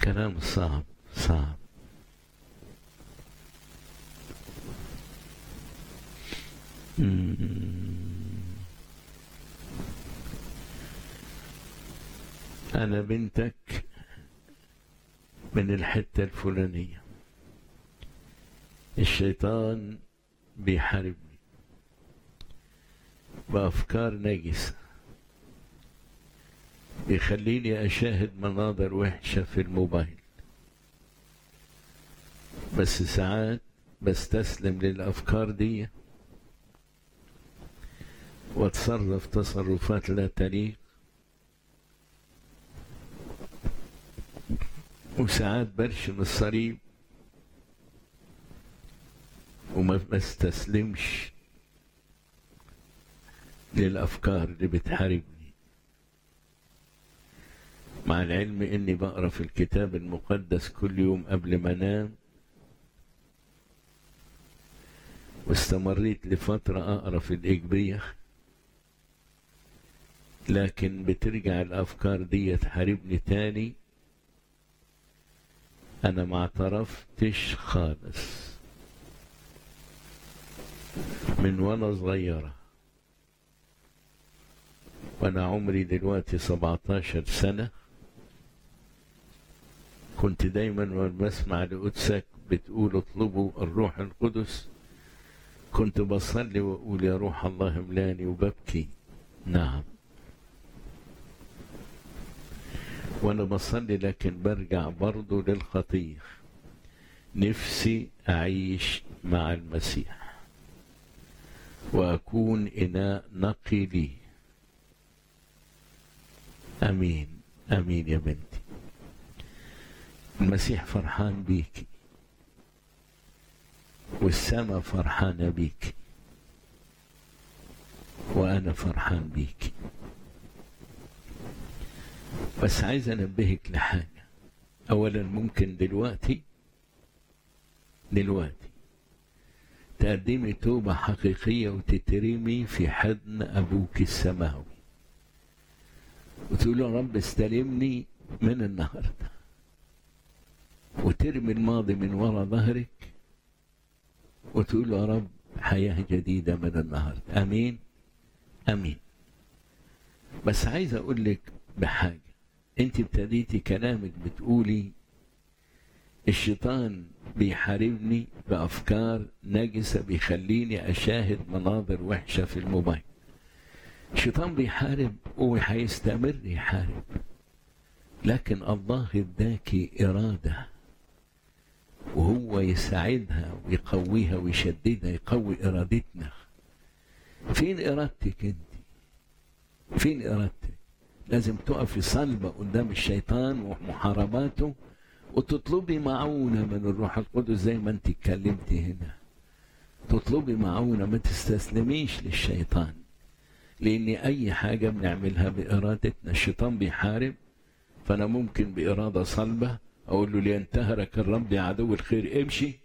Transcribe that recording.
كلام صعب صعب أنا بنتك من الحتة الفلانية الشيطان بيحاربني بأفكار نجسة بيخليني أشاهد مناظر وحشة في الموبايل بس ساعات بستسلم للأفكار دي واتصرف تصرفات لا تليق وساعات برشم الصليب وما بستسلمش للأفكار اللي بتحاربني مع العلم إني بقرأ في الكتاب المقدس كل يوم قبل ما أنام واستمريت لفترة أقرأ في الإجبية لكن بترجع الأفكار دي تحاربني تاني أنا ما اعترفتش خالص من وأنا صغيرة وأنا عمري دلوقتي 17 سنة كنت دايما وانا بسمع لقدسك بتقول اطلبوا الروح القدس كنت بصلي واقول يا روح الله املاني وببكي نعم وانا بصلي لكن برجع برضه للخطيه نفسي اعيش مع المسيح واكون اناء نقي لي امين امين يا بنتي المسيح فرحان بيكي والسماء فرحانة بيكي وأنا فرحان بيكي بس عايز أنبهك لحاجة أولا ممكن دلوقتي دلوقتي تقدمي توبة حقيقية وتترمي في حضن أبوك السماوي وتقول يا رب استلمني من النهارده وترمي الماضي من وراء ظهرك وتقول يا رب حياة جديدة من النهاردة أمين أمين بس عايز أقول لك بحاجة أنت ابتديتي كلامك بتقولي الشيطان بيحاربني بأفكار نجسة بيخليني أشاهد مناظر وحشة في الموبايل الشيطان بيحارب وهيستمر يحارب لكن الله اداكي إرادة وهو يساعدها ويقويها ويشددها يقوي إرادتنا فين إرادتك أنت فين إرادتك لازم تقفي صلبة قدام الشيطان ومحارباته وتطلبي معونة من الروح القدس زي ما أنت اتكلمتي هنا تطلبي معونة ما تستسلميش للشيطان لأن أي حاجة بنعملها بإرادتنا الشيطان بيحارب فأنا ممكن بإرادة صلبة أقول له لينتهرك الرب يا عدو الخير امشي